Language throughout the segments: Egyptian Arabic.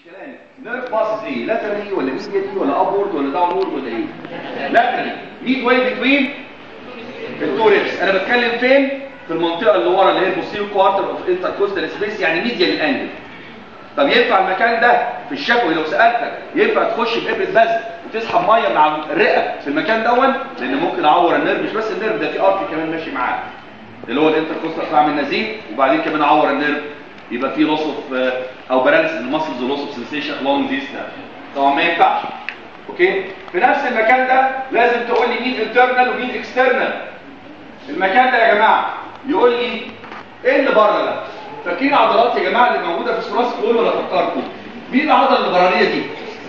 كلامي نيرف باسز ايه لاترالي ولا ميديالي ولا ابورد ولا داونورد ولا ايه لاترالي ميد واي بتوين التوركس انا بتكلم فين في المنطقه اللي ورا اللي هي البوستيريور كوارتر اوف انتركوستال سبيس يعني ميديال الانجل طب ينفع المكان ده في الشفوي لو سالتك ينفع تخش بابره بز وتسحب ميه مع الرئه في المكان دون لان ممكن اعور النيرف مش بس النيرف ده في ارتي كمان ماشي معاه اللي هو الانتركوستال بتاع من نزيف وبعدين كمان اعور النيرف يبقى في لوس اوف او بالانس المسلز ولوس اوف سنسيشن along ذيس طبعا ما ينفعش اوكي في نفس المكان ده لازم تقول لي مين انترنال ومين اكسترنال المكان ده يا جماعه يقول لي ايه اللي بره ده فاكرين عضلات يا جماعه اللي موجوده في الثلاث دول ولا فكركم مين العضله البرانيه دي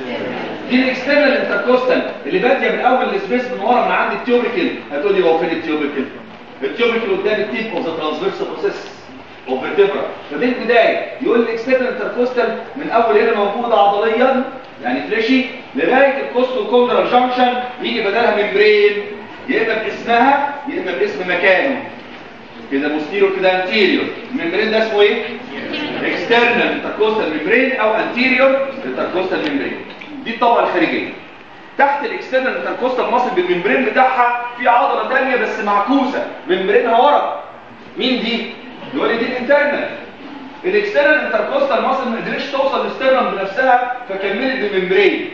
دي الاكسترنال انتركوستال اللي باديه من اول السبيس من ورا من عند التيوبيكل هتقول لي هو فين التيوبيكل التيوبيكل قدام التيب اوف ذا ترانسفيرس بروسيس اوف فيرتبرا فمن البدايه يقول لي الاكسترنال انتركوستال من اول هنا موجوده عضليا يعني فليشي لغايه الكوستو كوندرال جانكشن يجي بدلها ممبرين يا اما باسمها يا اما باسم مكانه كده بوستيريور كده انتيريور الممبرين ده اسمه ايه اكسترنال انتركوستال ممبرين او انتيريور انتركوستال ممبرين دي الطبقه الخارجيه تحت الاكسترنال انتركوستال ماسل بالممبرين بتاعها في عضله ثانيه بس معكوسه ممبرينها ورا مين دي يقول لي دي الانترنال الاكسترنال انتركوستال ماسل ما قدرتش توصل للسترنم بنفسها فكملت بممبرين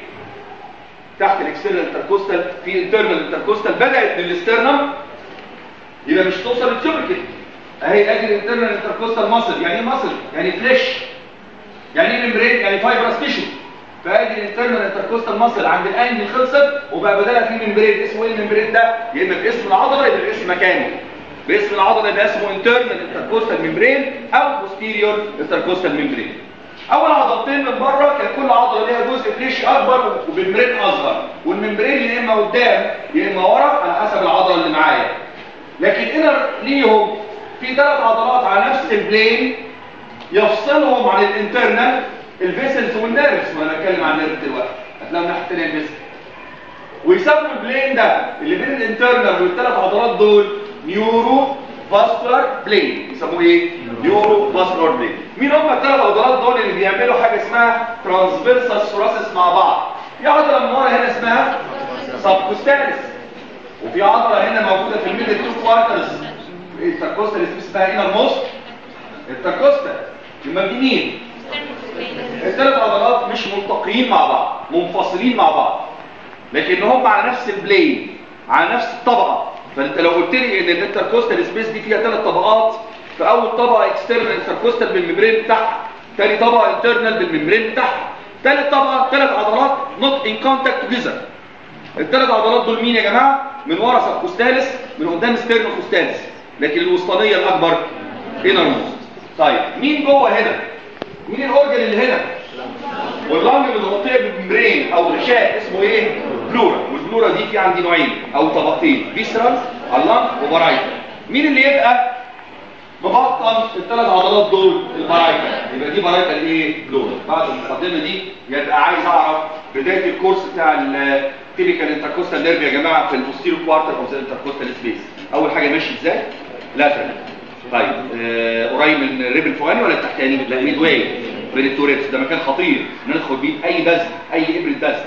تحت الاكسترنال انتركوستال في انترنال انتركوستال بدات من الاسترنم يبقى مش توصل للتيوبيكل اهي ادي الانترنال انتركوستال ماسل يعني ايه ماسل يعني فليش يعني ايه ممبرين يعني فايبرس تيشو فادي الانترنال انتركوستال ماسل عند الانجل خلصت وبقى بدلها في ممبرين اسمه ايه الممبرين ده يا اما باسم العضله يبقى باسم مكانه باسم العضله يبقى اسمه انترنال انتركوستال ممبرين او بوستيريور انتركوستال ممبرين اول عضلتين من بره كان كل عضله ليها جزء فليشي اكبر وممبرين اصغر والممبرين يا اما قدام يا اما ورا على حسب العضله اللي معايا لكن هنا ليهم في ثلاث عضلات على نفس البلين يفصلهم عن الانترنال الفيسلز والنيرفز وانا اتكلم عن النيرف دلوقتي هتلاقوا الناحيه الثانيه الفيسل ويسموا البلين ده اللي بين الانترنال والثلاث عضلات دول نيورو فاسكولار بلين يسموه ايه نيورو فاسكولار بلين مين هم الثلاث عضلات دول اللي بيعملوا حاجه اسمها ترانسفيرسال ثوراسيس مع بعض في عضله من ورا هنا اسمها سبكوستاليس وفي عضله هنا موجوده في الميدل تو كوارترز التركوستال اسمها هنا الموست التركوستال يبقى دي مين الثلاث عضلات مش ملتقيين مع بعض منفصلين مع بعض لكن هم على نفس البلين على نفس الطبقه فانت لو قلت لي ان الانتركوستال سبيس دي فيها ثلاث طبقات فاول طبقه اكسترنال انتركوستال بالممبرين بتاعها ثاني طبقه انترنال بالممبرين بتاعها ثالث طبقه ثلاث عضلات نوت ان كونتاكت توجذر الثلاث عضلات دول مين يا جماعه من ورا سبكوستاليس من قدام ستيرنوكوستاليس لكن الوسطانيه الاكبر انر موست طيب مين جوه هنا مين الاورجن اللي هنا واللنج متغطيه بالممبرين او غشاء اسمه ايه بلورا والبلورا دي في عندي نوعين او طبقتين فيسرال اللنج وبرايتال مين اللي يبقى مبطن الثلاث عضلات دول البرايتال يبقى دي برايتال ايه بلورا بعد المقدمه دي يبقى عايز اعرف بدايه الكورس بتاع التيبيكال انتركوستال نيرف يا جماعه في البوستيريور كوارتر اوف ذا انتركوستال سبيس اول حاجه ماشي ازاي لاترال طيب آه قريب من الريب الفوقاني ولا التحتاني لا ميد واي بين التوريتس ده مكان خطير ندخل بيه اي بذل اي ابره بذل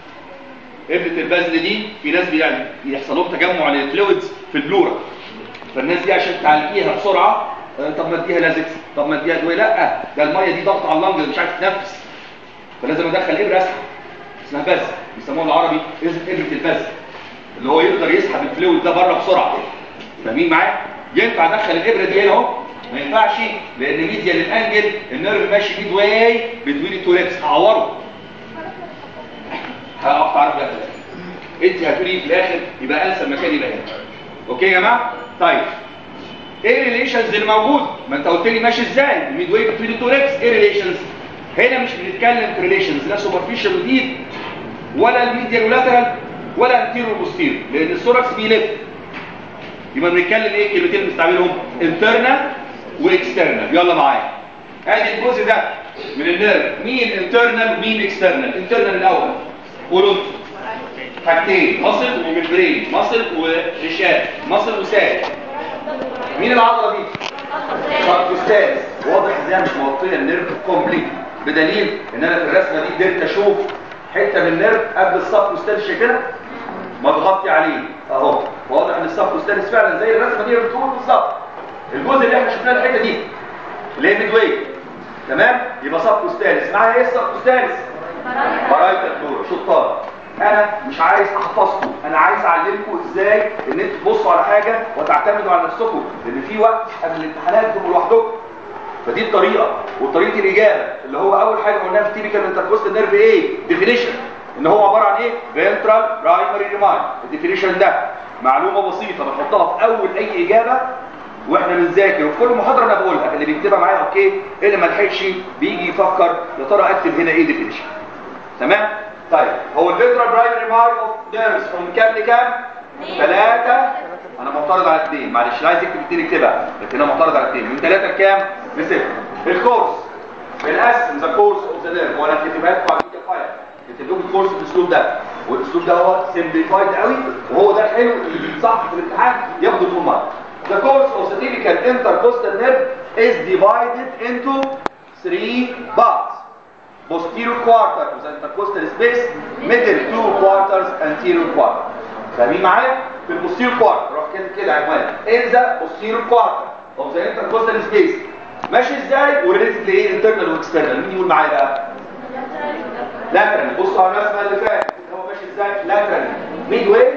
ابره البذل دي في ناس يعني يحصل لهم تجمع للفلويدز في البلورا فالناس دي عشان تعالجيها بسرعه آه طب ما اديها لازكس طب ما اديها ادويه لا ده الميه دي ضغط على اللنج مش عارف تنفس فلازم ادخل ابره اسحب اسمها بذل بيسموها بالعربي ابره البذل اللي هو يقدر يسحب الفلويد ده بره بسرعه فاهمين معايا ينفع ادخل الابره دي هنا اهو ما ينفعش لان ميديا للانجل النيرف ماشي ميد واي بتوين التوركس هعوره هقف تعرف ده انت هتقولي في الاخر يبقى انسب مكان يبقى هنا اوكي يا جماعه طيب ايه الريليشنز اللي موجود ما انت قلت لي ماشي ازاي ميد واي بتوين التوركس ايه ريليشنز هنا مش بنتكلم في ريليشنز لا سوبرفيشال وديب ولا الميديال ولاترال ولا انتيرو بوستيرو لان الثوركس بيلف يبقى بنتكلم ايه كلمتين بنستعملهم انترنال واكسترنال يلا معايا ادي الجزء ده من النيرف مين انترنال ومين اكسترنال انترنال الاول قولوا حاجتين مصل وممبرين مصل وغشاء مصل وساك مين العضله دي سبكوستاليس واضح ازاي مش مغطيه النيرف كومبليت بدليل ان انا في الرسمه دي قدرت اشوف حته من نيرف قبل الصف مستلش كده متغطي عليه اهو واضح ان الصف مستلس فعلا زي الرسمه دي بتقول بالظبط الجزء اللي احنا شفناه الحته دي اللي هي ميد واي تمام يبقى صف مستلس معايا ايه الصف مستلس برايت الدور شطار انا مش عايز احفظكم انا عايز اعلمكم ازاي ان انتوا تبصوا على حاجه وتعتمدوا على نفسكم لان في وقت قبل الامتحانات تبقوا لوحدكم فدي الطريقه وطريقه الاجابه اللي هو اول حاجه قلناها في تيبيكال انتركوستال نيرف ايه ديفينيشن ان هو عباره عن ايه فينترال برايمري ريماين الديفينيشن ده معلومه بسيطه بنحطها في اول اي اجابه واحنا بنذاكر وفي كل محاضره انا بقولها اللي بيكتبها معايا اوكي اللي ما لحقش بيجي يفكر يا ترى اكتب هنا ايه ديفينيشن تمام طيب هو الفيترال برايمري ماي اوف نيرفز فروم كام لكام ثلاثة انا معترض على اثنين معلش اللي عايز يكتب اثنين يكتبها لكن انا معترض على اثنين من ثلاثة لكام لصفر الكورس بنقسم ذا كورس اوف ذا نيرف وانا كاتبها لكم على الميديا فايل كاتب لكم الكورس بالاسلوب ده والاسلوب ده هو سمبليفايد قوي وهو ده الحلو اللي بيتصح في الامتحان ياخده طول مره The course of the typical intercostal nerve is divided into three parts. posterior quarter of the intercostal space, middle two quarters, anterior quarter. فاهمين معايا؟ في البوستيريور كوارتر روح كده كده عنوان in the posterior quarter of the intercostal space ماشي ازاي وريليتد لايه انترنال واكسترنال مين يقول معايا بقى؟ لاترال بصوا على الرسمه اللي فاتت هو ماشي ازاي؟ لاترال ميد واي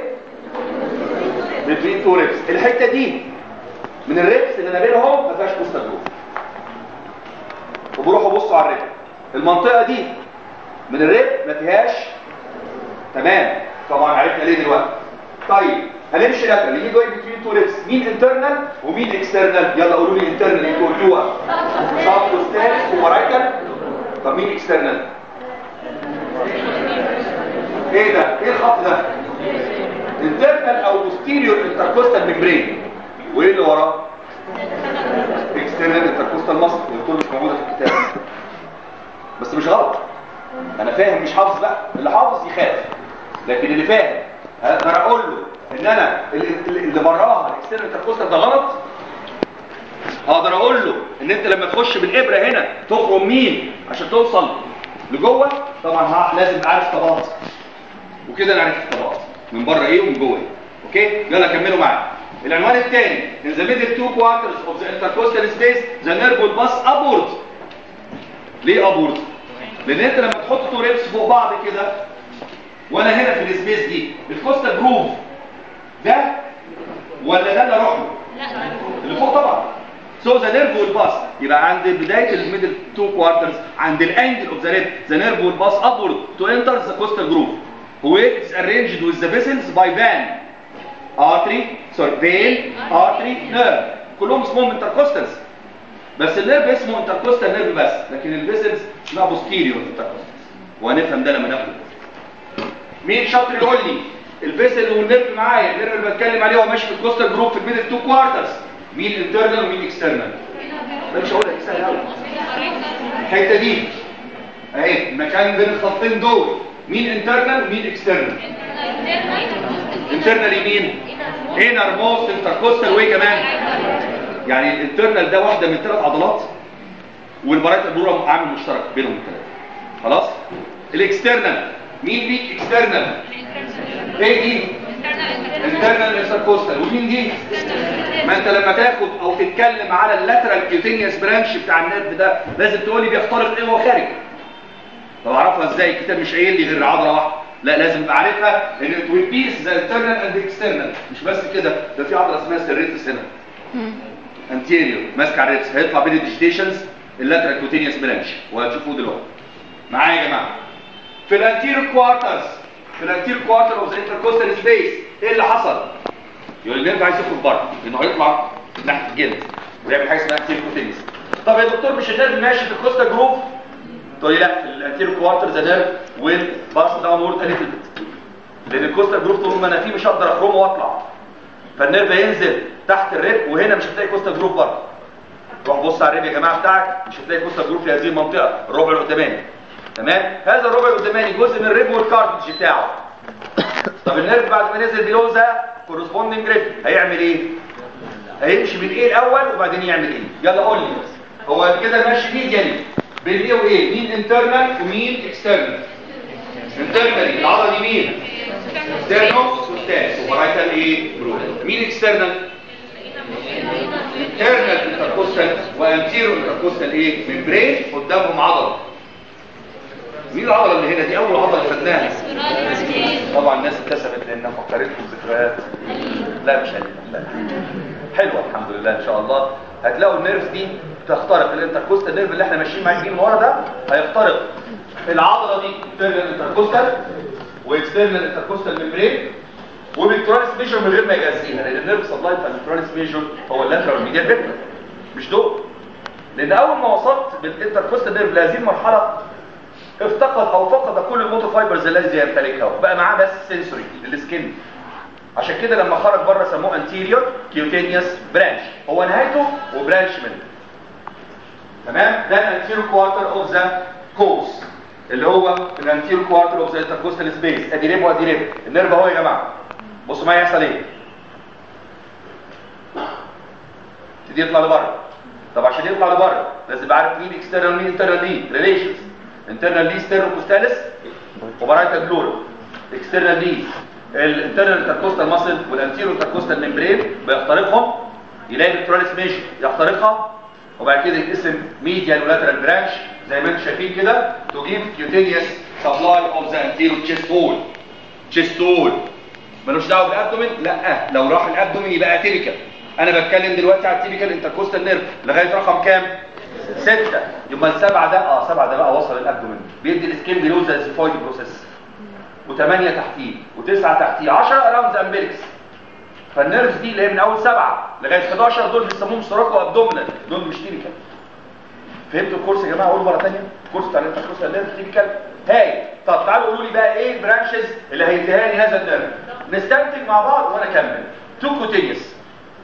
بين تو ريبس الحته دي من الريبس اللي ما بينهم ما فيهاش بوستر جروف وبروحوا بصوا على الريبس المنطقة دي من الريب ما فيهاش تمام طبعا عرفنا ليه دلوقتي طيب هنمشي لاترال يجي جوين بتوين تو ريبس مين انترنال ومين اكسترنال يلا قولوا لي انترنال انتوا قلتوها صف وستانس ومرايكل طب مين اكسترنال ايه ده ايه الخط ده انترنال او بوستيريور انتركوستال ميمبرين وايه اللي وراه اكسترنال انتركوستال ماسل قلت مش موجوده في الكتاب بس مش غلط انا فاهم مش حافظ بقى اللي حافظ يخاف لكن اللي فاهم اقدر اقول له ان انا اللي براها الاكسترنال انتركوستال ده غلط اقدر اقول له ان انت لما تخش بالابره هنا تخرم مين عشان توصل لجوه طبعا ها لازم عارف طبقات وكده انا عرفت الطبقات من بره ايه ومن جوه ايه اوكي يلا كملوا معايا العنوان الثاني in the middle two quarters of the intercostal space the nerve will pass upward ليه ابورد لان انت لما تحط تو ريبس فوق بعض كده وانا هنا في السبيس دي الكوستال جروف ده ولا ده اللي اروح له اللي فوق طبعا سو ذا نيرف ويل باس يبقى عند بدايه الميدل تو كوارترز عند الانجل اوف ذا ريب ذا نيرف ويل باس ابورد تو انتر ذا كوستال جروف where it's arranged with the vessels by vein artery sorry vein artery nerve كلهم اسمهم intercostals بس النيرف اسمه انتركوستال نيرف بس لكن الفيسلز اسمها بوستيريور انتركوستال وهنفهم ده لما ناخده مين شاطر يقول لي الفيسل والنيرف معايا النيرف اللي بتكلم عليه هو ماشي في الكوستال جروب في الميدل تو كوارترز مين انترنال ومين اكسترنال ده مش هقولها سهل قوي الحته دي اهي المكان بين الخطين دول مين انترنال ومين اكسترنال انترنال يمين انر موست انتركوستال وايه كمان يعني الانترنال ده واحده من ثلاث عضلات والبرايت البلورا عامل مشترك بينهم الثلاثه خلاص الاكسترنال مين ليك اكسترنال ايه دي انترنال انتركوستال ومين دي ما انت لما تاخد او تتكلم على اللاترال كيوتينيوس برانش بتاع النيرف ده لازم تقول لي بيخترق ايه وهو خارج طب اعرفها ازاي الكتاب مش قايل لي غير عضله واحده لا لازم ابقى عارفها ان التوين بيس ذا انترنال اند اكسترنال مش بس كده ده في عضله اسمها سيريتس هنا انتيريور ماسك على الريبس هيطلع بين الديجيتيشنز اللاترال كوتينيوس برانش وهتشوفوه دلوقتي معايا يا جماعه في الانتيريور كوارترز في الانتيريور كوارتر اوف ذا انتركوستال سبيس ايه اللي حصل يقول النيرف عايز يخرج بره انه هيطلع ناحيه الجلد ويعمل حاجه اسمها انتيريور كوتينيوس طب يا دكتور مش النيرف ماشي في الكوستا جروف تقول لي لا في الانتيريور كوارتر ذا نيرف ويل باس داون وورد ا ليتل لان الكوستا جروف طول ما انا فيه مش هقدر اخرمه واطلع فالنيرف هينزل تحت الريب وهنا مش هتلاقي كوستا جروف بره روح بص على الريب يا جماعه بتاعك مش هتلاقي كوستا جروف في هذه المنطقه الربع القداماني تمام هذا الربع القداماني جزء من الريب والكارتج بتاعه طب النيرف بعد ما نزل بيلو ذا كورسبوندنج ريب هيعمل ايه هيمشي من ايه الاول وبعدين يعمل ايه يلا قول لي هو كده ماشي ميديالي بين ايه وايه مين انترنال ومين اكسترنال انترنال العضله دي مين ستيرنو سوستاس وبرايتال ايه برو مين اكسترنال انترنال انتركوستال وانتيرو انتركوستال ايه ممبرين قدامهم عضله مين العضله اللي هنا دي اول عضله خدناها طبعا الناس ابتسمت لانها فكرتكم بذكريات لا مش قليل لا حلوه الحمد لله ان شاء الله هتلاقوا النيرفز دي تخترق الانتركوستال نيرف اللي احنا ماشيين معاه من ورا ده هيخترق العضله دي انترنال انتركوستال واكسترنال انتركوستال ميمبرين وبالترانس ميجر من غير ما يجزيها لان النيرف سبلاي بتاع الترانس ميجر هو اللاترال ميديال ريتم مش دول لان اول ما وصلت بالانتركوستال نيرف لهذه المرحله افتقد او فقد كل الموتو فايبرز الذي يمتلكها وبقى معاه بس سنسوري السكن عشان كده لما خرج بره سموه انتيريور كيوتينيوس برانش هو نهايته وبرانش منه تمام ده الانتيريور كوارتر اوف ذا كوز اللي هو الانتيريور كوارتر اوف ذا انتركوستال سبيس ادي ريب وادي ريب النيرف اهو يا جماعه بصوا معايا يحصل ايه يبتدي يطلع لبره طب عشان يطلع لبره لازم يبقى عارف مين اكسترنال مين انترنال ليه ريليشنز انترنال ليه ستيرنوكوستاليس وبرايتال بلورا اكسترنال ليه الانترنال انتركوستال ماسل والانتيرو انتركوستال ممبرين بيخترقهم يلاقي الترانس ميجر يخترقها وبعد كده يتقسم ميديال ولاترال برانش زي ما انتم شايفين كده تو جيف كيوتينيوس سبلاي اوف ذا انتيرو تشيست وول تشيست وول ملوش دعوه بالابدومين لا لو راح الابدومين يبقى اتيبيكال انا بتكلم دلوقتي على التيبيكال انتركوستال نيرف لغايه رقم كام ستة يبقى السبعة ده اه سبعة ده بقى وصل الابدومين بيدي السكين بيلو ذا زيفويد بروسيس وثمانية تحتيه وتسعة تحتيه 10 اراوند امبيركس فالنيرفز دي اللي هي من اول سبعة لغايه 11 دول بيسموهم سوراكو ابدومينال دول مش تيبيكال فهمتوا الكورس يا جماعه اقول مره ثانيه الكورس بتاع الانتركوستال نيرف تيبيكال هاي طب تعالوا قولوا لي بقى ايه البرانشز اللي هيديها لي هذا النيرف نستنتج مع بعض وانا اكمل تو كوتينيوس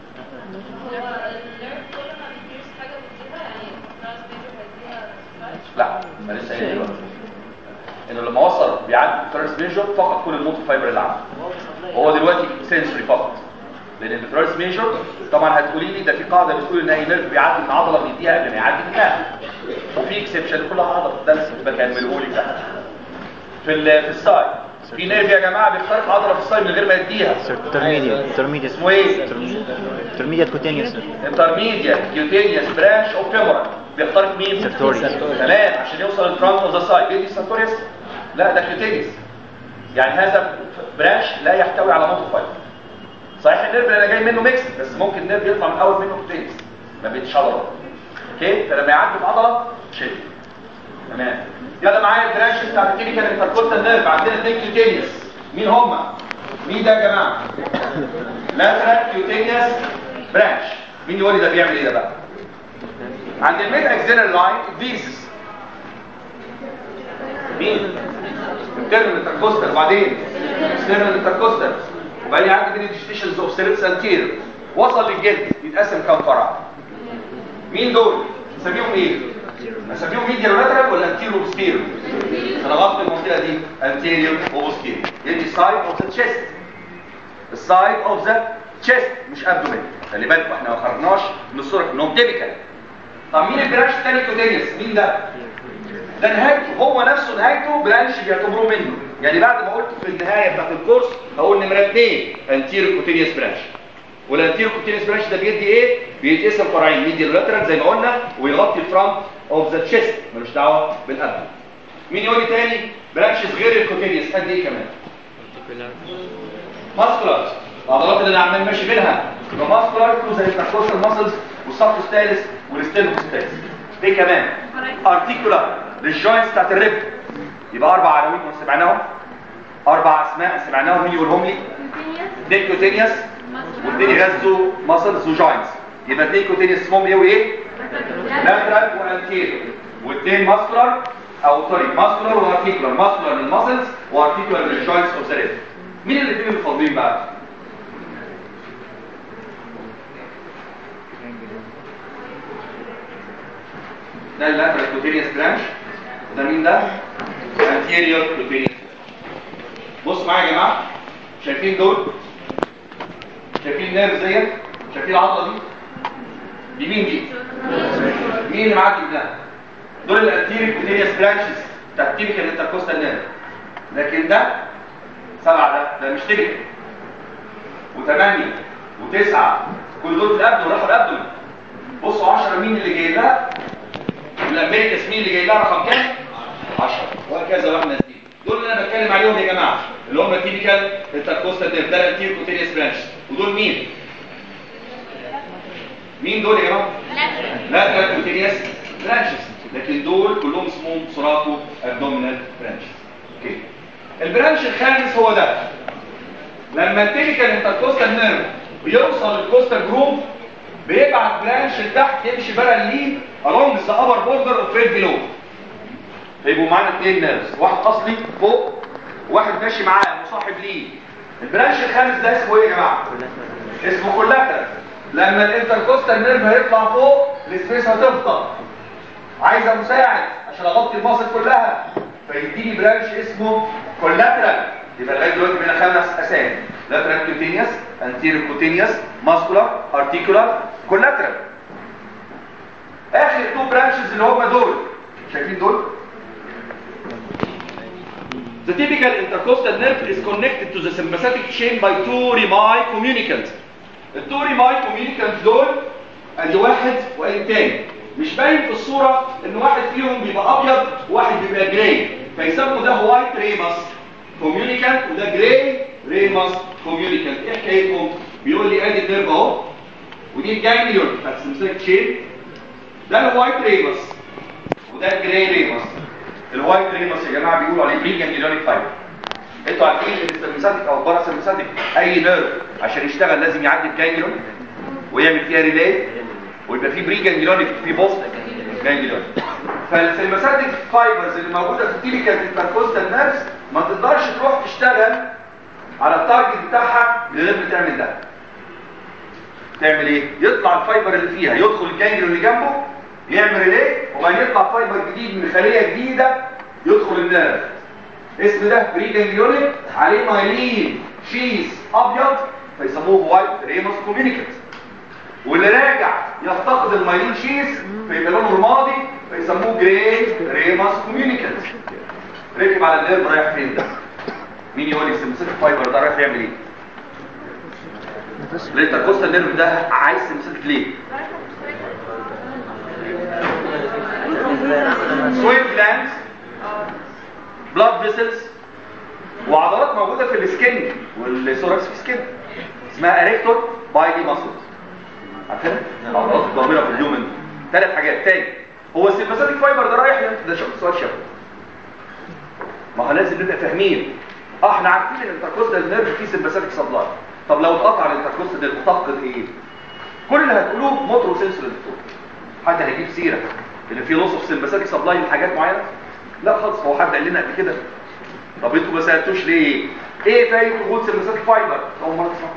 لا ما لسه قايل دلوقتي انه لما وصل بيعدي الترانس ميجر فقط كل الموتو فايبر اللي عنده هو دلوقتي سنسوري فقط لان الترانس ميجر طبعا هتقولي لي ده في قاعده بتقول ان اي نيرف بيعدي من عضله بيديها قبل ما يعدي دماغ وفي اكسبشن كلها عضله ده اللي بكمله لك ده في ال في السايد في نيرف يا جماعه بيخترق عضله في السايد من غير ما يديها intermediate intermediate اسمه ايه intermediate cutaneous انترميديت كيوتينيوس برانش اوف فيمورال بيخترق مين Sartorius. تمام عشان يوصل الفرونت اوف ذا سايد بيدي سارتوريوس لا ده كيوتينيوس يعني هذا برانش لا يحتوي على موتو فايبر صحيح النيرف اللي انا جاي منه ميكس بس ممكن النيرف يطلع من اول منه كيوتينيوس ما بيديش عضله اوكي فلما يعدي في عضله شيل تمام يلا معايا البرانش بتاع التيبيكال انتركوستال نيرف عندنا اثنين كيوتينيوس مين هم مين ده يا جماعه لاترال كيوتينيوس برانش مين يقول لي ده بيعمل ايه ده بقى عند الميد اكزيلر لاين فيسس مين انترنال انتركوستال وبعدين اكسترنال انتركوستال وبعدين عندي بين الديستيشنز اوف سيريبس انتير وصل للجلد يتقسم كام فرع مين دول نسميهم ايه نسميهم ميديال لاترال ولا انتيرو وبوستيرو انا غلط المنطقه دي انتيريور وبوستيرو يدي سايد اوف ذا تشيست السايد اوف ذا تشيست مش ابدومين خلي بالكم احنا ما خرجناش من الصوره انهم تيبيكال طب مين البرانش الثاني كوتينيوس مين ده ده نهايته هو نفسه نهايته برانش بيعتبروه منه يعني بعد ما قلت في النهايه بتاعت الكورس هقول نمره اثنين انتيرو كوتينيوس برانش والانتيرو كوتينيوس برانش ده بيدي ايه بيتقسم فرعين ميديال لاترال زي ما قلنا ويغطي الفرونت اوف ذا تشيست ملوش دعوه بالابدن مين يقول لي تاني برانشز غير الكوتينيوس قد ايه كمان ماسكولار العضلات اللي انا عمال ماشي بينها يبقى ماسكولار كلو زي التركوستال ماسلز والسبكوستاليس والستينوكوستاليس ايه كمان ارتيكولار للجوينتس بتاعت الريب يبقى اربع عناوين سمعناهم اربع اسماء سمعناهم مين يقولهم لي اثنين كوتينيوس واثنين يغذوا ماسلز وجوينتس يبقى اثنين كوتينيوس اسمهم ايه وايه لاترال وانتيريور واثنين ماسكولار او سوري ماسكولار وارتيكولار ماسكولار للماسلز وارتيكولار للجوينتس اوف ذا ريب مين الاثنين اللي فاضلين بقى ده اللاترال كوتينيوس برانش وده مين ده anterior cutaneous بص معايا يا جماعه شايفين دول شايفين النيرف ديت شايفين العضله دي دي مين دي مين اللي معدي ده دول الانتيريور كوتينيوس برانشز بتاع التيبيكال انتركوستال نيرف لكن ده سبعه ده ده مش تيبيكال وثمانيه وتسعه كل دول في الابدو راحوا الابدو بصوا 10 مين اللي جاي لها الامريكاس مين اللي جاي لها رقم كام 10 وهكذا واحنا نازلين دول اللي انا بتكلم عليهم يا جماعه اللي هم التيبيكال انتركوستال نيرف ده الانتيريور كوتينيوس برانش ودول مين مين دول يا جماعه لا كوتينيوس برانشز لكن دول كلهم اسمهم سوراكو ابدومينال برانشز اوكي البرانش الخامس هو ده لما التيبيكال انتركوستال نيرف بيوصل للكوستال جروب بيبعت برانش لتحت يمشي بقى ليه along the upper border of red below فيبقوا معانا اثنين نيرفز واحد اصلي فوق وواحد ماشي معاه مصاحب ليه البرانش الخامس ده اسمه ايه يا جماعه اسمه كولاترال لما الانتركوستال نيرف هيطلع فوق السبيس هتفضل عايزه مساعد عشان اغطي المصل كلها فيديني برانش اسمه كولاترال يبقى لغايه دلوقتي بينا خمس اسامي لاترال كوتينيوس انتيريور كوتينيوس ماسكولار ارتيكولار كولاترال اخر تو برانشز اللي هم دول شايفين دول The typical intercostal nerve is connected to the sympathetic chain by two remi communicants. التو ريماي communicants دول ادي واحد وادي تاني مش باين في الصورة ان واحد فيهم بيبقى ابيض وواحد بيبقى جراي فيسموا ده وايت ريمس كوميونيكانت وده جراي ريمس كوميونيكانت ايه حكايتهم بيقول لي ادي النيرف اهو ودي الجانجليون بتاعت السمسك تشين ده الوايت ريمس وده الجراي ريمس الوايت ريمس يا جماعه بيقولوا عليه بري جانجليونيك فايبر انتوا عارفين ان السمساتيك او الباراسمساتيك اي نيرف عشان يشتغل لازم يعدي الجانجليون ويعمل فيها ريلي ويبقى في بري جانجليونيك في بوست جانجليونيك فالسمساتيك فايبرز اللي موجوده في التيبيكال انتركوستال نيرفز ما تقدرش تروح تشتغل على التارجت بتاعها من غير ما تعمل ده تعمل ايه يطلع الفايبر اللي فيها يدخل الجانجليون اللي جنبه يعمل ريلي وبعدين يطلع فايبر جديد من خليه جديده يدخل النيرف اسم ده بري جانجليونيك عليه مايلين شيز ابيض فيسموه وايت ريموس كوميونيكت واللي راجع يفتقد المايلين شيز فيبقى لونه رمادي فيسموه جراي ريموس كوميونيكت ركب على النيرف رايح فين ده مين يقول لي السمسيتك فايبر ده رايح يعمل ايه الانتركوستال نيرف ده عايز سمسيتك ليه سويت جلاندز بلاد فيسلز وعضلات موجوده في السكن والثوركس في السكن اسمها اريكتور بايلي ماسلز عارفين العضلات الضامنه في الهيومن ثلاث حاجات تاني هو السيمباثيك فايبر ده رايح ده شوف سؤال شبه ما هو لازم نبقى فاهمين اه احنا عارفين ان الانتركوستال نيرف فيه سيمباثيك سبلاي طب لو اتقطع الانتركوستال نيرف تفقد ايه كل اللي هتقولوه موتور سنسور دكتور حد هيجيب سيره ان في لوس اوف سيمباثيك سبلاي لحاجات معينه لا خالص هو حد قال لنا قبل كده طب انتوا ما سالتوش ليه ايه فايده وجود سيمباثيك فايبر اول مره تسمعوا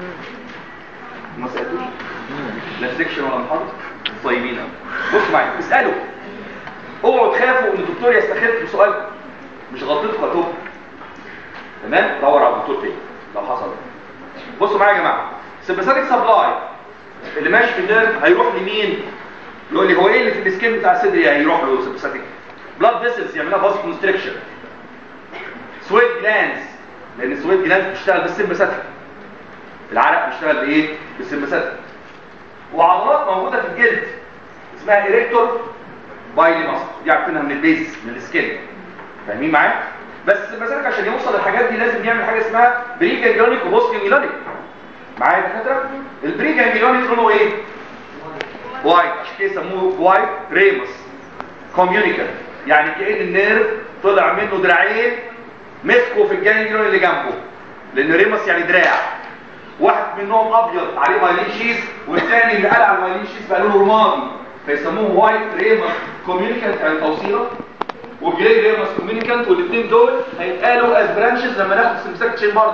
ما سالتوش لا سيكشن ولا محاضره طيبين قوي بصوا معايا اسالوا اوعوا تخافوا ان الدكتور يستخف بسؤالكم مش غلطتكم هتوب تمام دور على الدكتور تاني لو حصل بصوا معايا يا جماعه سيمباثيك سبلاي اللي ماشي في النيرف هيروح لمين يقول لي هو ايه اللي في السكين بتاع الصدر هيروح له سيمباثيك بلاد فيسلز يعملها فاز كونستريكشن سويت جلانز لان السويت جلانز بتشتغل بالسيمباثيك العرق بيشتغل بايه بالسيمباثيك وعضلات موجوده في الجلد اسمها اريكتور بايلي ماسل دي عارفينها من البيز من السكين فاهمين معايا بس السيمباثيك عشان يوصل للحاجات دي لازم يعمل حاجه اسمها بري جانجلونيك وبوست جانجلونيك معايا يا دكاتره البري جانجلونيك لونه ايه وايت عشان كده يسموه وايت ريموس كوميونيكال يعني كأن النيرف طلع منه دراعين مسكوا في الجانجلون اللي جنبه لان ريموس يعني دراع واحد منهم ابيض عليه مايلين شيز والثاني اللي قال على المايلين شيز بقى لونه رمادي فيسموه وايت ريموس كوميونيكانت يعني توصيله وجراي ريموس كوميونيكانت والاثنين دول هيتقالوا از برانشز لما ناخد سمسك تشين برضه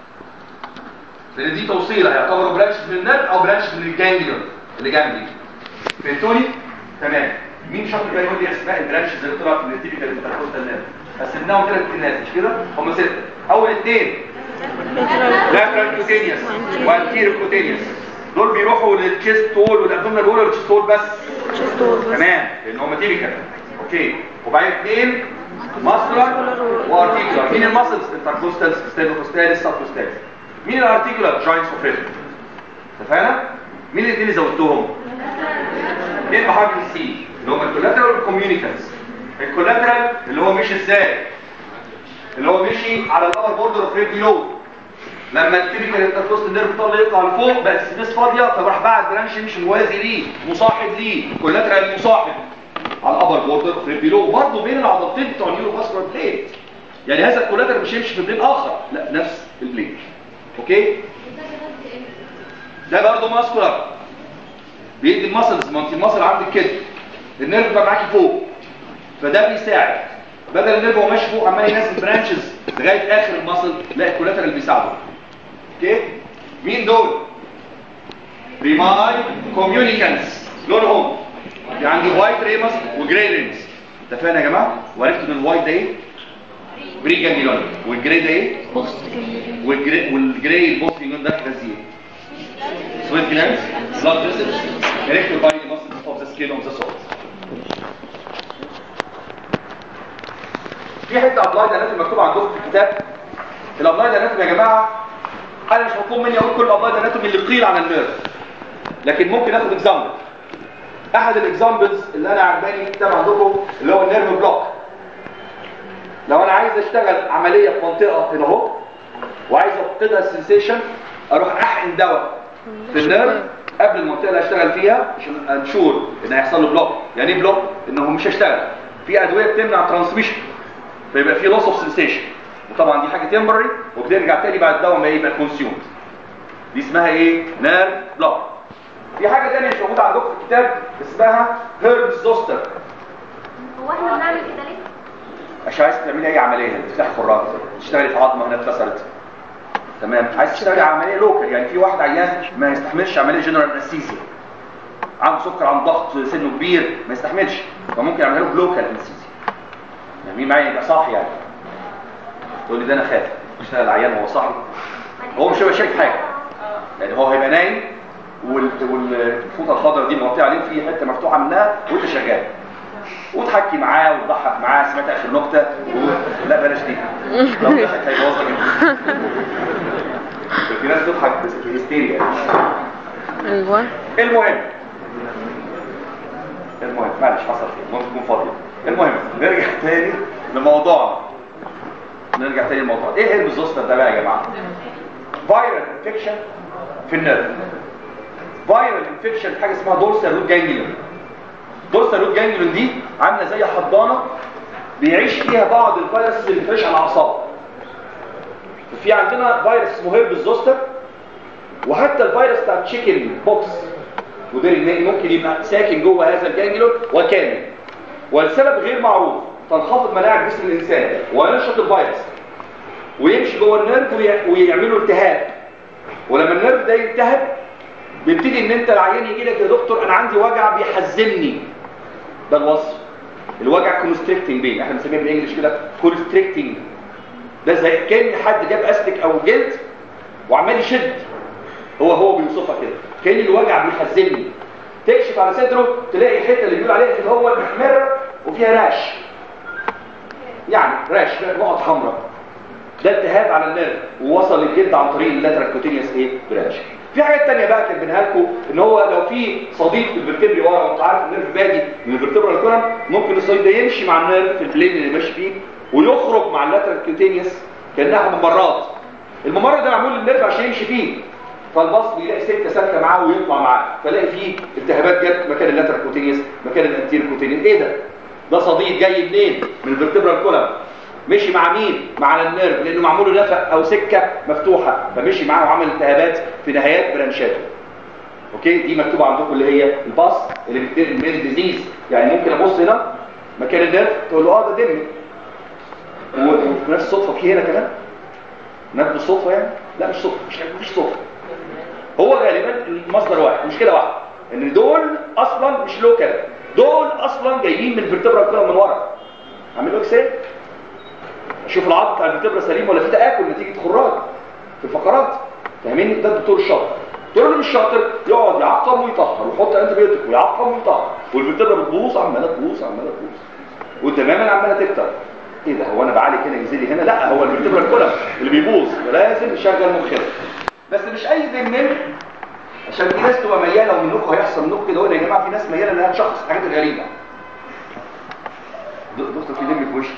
لان دي توصيله هيعتبروا برانشز من النيرف او برانشز من الجانجلون اللي جنبي فهمتوني تمام مين شاطر بقى يقول لي اسماء البرانشز اللي طلعت من التيبيكال انتركوستال نيرف قسمناهم ثلاث كنات مش كده هم سته اول اثنين لاترال كوتينيوس وانتيرو كوتينيوس دول بيروحوا للتشيست وول والابدومينال وول والتشيست وول بس تمام لان هم تيبيكال اوكي وبعدين اثنين ماسكولار وارتيكولار مين الماسلز انتركوستالز ستينوكوستالز سبكوستالز مين الارتيكولار جوينتس اوف ريزم اتفقنا مين الاثنين اللي زودتهم اثنين بحرف السي اللي هم الكولاترال والكوميونيكانز الكولاترال اللي هو مش ازاي اللي هو مشي على الابر بوردر اوف ريد بيلو لما التيبيكال انتركوست نيرف طال يقطع لفوق بقى السبيس فاضيه فراح بعد برانش مش موازي ليه مصاحب ليه كولاترال مصاحب على الابر بوردر اوف ريد بيلو برضه بين العضلتين بتوع النيورو فاسكولار بليت يعني هذا الكولاترال مش هيمشي في بلين اخر لا نفس البلين اوكي ده برضه ماسكولار بيدي المسلز ما انت المسل عندك كده النيرف بقى معاكي فوق فده بيساعد بدل النيرف هو ماشي فوق عمال ينزل برانشز لغايه اخر المسل لا الكولاترال بيساعده اوكي مين دول ريماي كوميونيكانس لونهم في عندي وايت ريمس وجراي ريمس اتفقنا يا جماعه وعرفت ان الوايت ده ايه بري جانجلون والجراي ده ايه والجراي والجراي البوست جانجلون ده غازيه sweat glands, blood vessels, erectile body muscles of the skin of the soul. في حته ابلايد اناتومي مكتوب عندكم في الكتاب الابلايد اناتومي يا جماعه انا مش مطلوب مني اقول كل الابلايد اناتومي اللي قيل عن النيرف لكن ممكن اخد اكزامبل احد الاكزامبلز اللي انا عجباني في الكتاب عندكم اللي هو النيرف بلوك لو انا عايز اشتغل عمليه في منطقه هنا اهو وعايز افقدها السنسيشن اروح احقن دواء في النيرف قبل المنطقه اللي هشتغل فيها عشان انشور ان هيحصل له بلوك يعني ايه بلوك انه مش هيشتغل في ادويه بتمنع ترانسميشن فيبقى في لوس اوف سنسيشن وطبعا دي حاجه تمبرري وبترجع تاني بعد الدواء ما يبقى كونسيومد دي اسمها ايه نيرف بلوك في حاجه ثانيه مش موجوده عندكم في الكتاب اسمها هيرب زوستر هو احنا بنعمل كده ليه؟ مش عايز تعملي اي عمليه تفتحي خراج تشتغلي في عظمه هنا اتكسرت تمام عايز تشتغلي عمليه لوكال يعني في واحد عيان ما يستحملش عمليه جنرال انستيزيا عنده سكر عنده ضغط سنه كبير ما يستحملش فممكن يعمل له لوكال انستيزيا يعني مين معايا يبقى صاحي يعني تقول لي ده انا خايف اشتغل العيان وهو صاحي هو مش هيبقى شايف حاجه يعني هو هيبقى نايم وال- والفوطه الخضراء دي مغطيه عليه في حته مفتوحه منها وانت شغال وتحكي معاه وتضحك معاه سمعت اخر نكته و... لا بلاش دي لو ضحك هيبوظ لك في ناس بتضحك بس في هستيريا ايوه المهم المهم معلش حصل خير ممكن تكون فاضيه المهم نرجع تاني لموضوعنا نرجع تاني لموضوعنا ايه هيرب زوستر ده بقى يا جماعه فايرال انفكشن في النيرف فايرال انفكشن حاجه اسمها دورسال روت جانجليون دورسال روت جانجليون دي عامله زي حضانه بيعيش فيها بعض الفيروس اللي بتعيش على الاعصاب في عندنا فيروس اسمه هيرب زوستر وحتى الفيروس بتاع تشيكن بوكس مدير المائي ممكن يبقى ساكن جوه هذا الجانجلون وكامل والسبب غير معروف تنخفض مناعه جسم الانسان وينشط الفيروس ويمشي جوه النيرف وي- ويعملوا التهاب ولما النيرف ده يلتهب بيبتدي ان انت العيان يجي لك يا دكتور انا عندي وجع بيحزمني ده الوصف الوجع كونستريكتنج بين احنا بنسميه بالانجلش كده كونستريكتنج ده زي كان حد جاب استك او جلد وعمال يشد هو هو بيوصفها كده كان الوجع بيحزنني تكشف على صدره تلاقي الحته اللي بيقول عليها كده هو محمره وفيها راش يعني راش نقط حمراء ده التهاب على النيرف ووصل للجلد عن طريق اللاترال كوتينيوس ايه براش في حاجات تانية بقى كاتبينها لكم ان هو لو في صديد في الفرتبري ورا وانت عارف النيرف بادي من الفرتبرا الكولم ممكن الصديد ده يمشي مع النيرف في البلين اللي ماشي فيه ويخرج مع اللاترال كوتينيوس كانها ممرات الممر ده معمول للنيرف عشان يمشي فيه فالبص بيلاقي سكه سالكه معاه ويطلع معاه فلاقي فيه التهابات جت مكان اللاترال كوتينيوس مكان الانتير كوتينيوس ايه ده ده صديد جاي منين من الفرتبرا الكولم مشي مع مين مع النيرف لانه معمول له نفق او سكه مفتوحه فمشي معاه وعمل التهابات في نهايات برانشاته اوكي دي مكتوبه عندكم اللي هي الباص اللي بتنقل من الديزيز يعني ممكن ابص هنا مكان النيرف تقول له اه ده دم ونفس الصدفه في هنا كمان نفس الصدفه يعني لا مش صدفه مش مفيش صدفه هو غالبا المصدر واحد مشكله واحده ان دول اصلا مش لوكال دول اصلا جايين من الفرتبرا كلها من ورا عامل له اكسل شوف العظم بتاع الفرتبرا سليم ولا في تاكل نتيجه خراج في الفقرات فاهميني ده الدكتور الشاطر الدكتور اللي مش شاطر يقعد يعقم ويطهر ويحط انتي بيوتيك ويعقم ويطهر والفرتبرا بتبوظ عماله تبوظ عماله تبوظ وتماما عماله تكتر ايه ده هو انا بعالج هنا ينزل لي هنا لا هو الفرتبرال كولم اللي بيبوظ فلازم نشغل مخنا بس مش اي ذهن عشان في ناس تبقى مياله ومنكم هيحصل منكم كده يا جماعه في ناس مياله انها تشخص الحاجات الغريبه د- دكتور في دم في وشك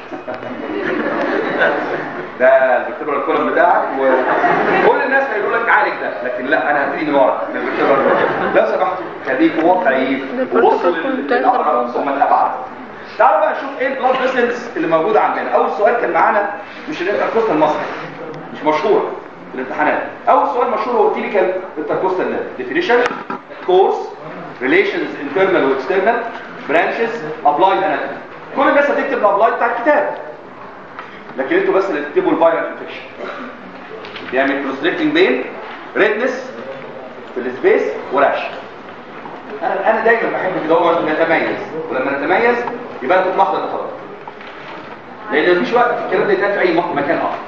ده الفرتبرال كولم بتاعك وكل الناس هيقولوا لك عالج ده لكن لا انا هبتدي من ورا من الفرتبرال كولم لو سمحتوا خليكوا واقعيين وبصوا لل- للاقرب ثم الابعد تعالوا بقى نشوف ايه البلاد فيسلز اللي موجوده عندنا اول سؤال كان معانا مش الانتركوستال المصري مش مشهور في الامتحانات اول سؤال مشهور هو تيبيكال انتركوستال ديفينيشن كورس ريليشنز انترنال واكسترنال برانشز ابلايد اناتومي كل الناس هتكتب الابلايد بتاع الكتاب لكن انتوا بس اللي تكتبوا الفيرال انفكشن بيعمل كونستريكتنج بين ريدنس في السبيس وراش انا انا دايما بحب كده هو نتميز ولما نتميز يبقى انتوا في محضر الخطر لان مفيش وقت الكلام ده يتقال في اي مك- مكان اخر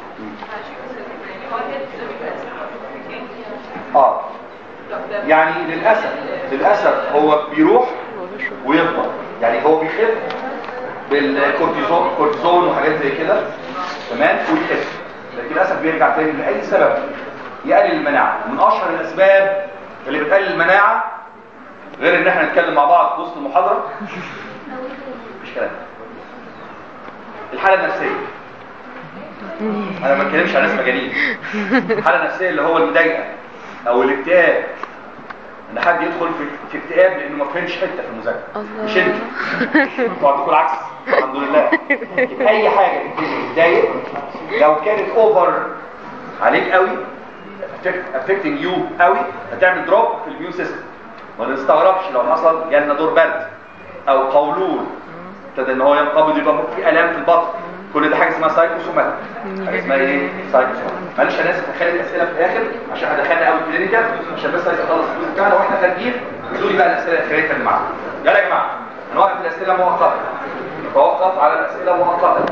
اه يعني للاسف للاسف هو بيروح ويفضل يعني هو بيخف بالكورتيزون كورتيزون وحاجات زي كده تمام ويخف لكن للاسف بيرجع تاني لاي سبب يقلل المناعه من اشهر الاسباب اللي بتقلل المناعه غير ان احنا نتكلم مع بعض في وسط المحاضره مش كلام الحاله النفسيه انا ما بتكلمش عن ناس مجانين الحاله النفسيه اللي هو المضايقه او الاكتئاب ان حد يدخل في, في اكتئاب لانه ما فهمش حته في المذاكره الله. مش انت انتوا عندكم العكس الحمد لله يبقى اي حاجه تبتدي تضايق لو كانت اوفر عليك قوي افكتنج يو قوي هتعمل دروب في البيو سيستم ما نستغربش لو حصل جالنا دور برد او قولون ابتدى ان هو ينقبض يبقى في الام في البطن كل ده حاجه اسمها سايكوسوماتيك حاجه اسمها ايه سايكوسوماتيك معلش انا اسف هخلي الاسئله في الاخر عشان احنا دخلنا قوي كلينيكال عشان بس عايز اخلص الجزء بتاعنا واحنا خارجين قولوا لي بقى الاسئله الاخيره اللي معانا يلا يا جماعه هنوقف الاسئله مؤقتا نتوقف على الاسئله مؤقتا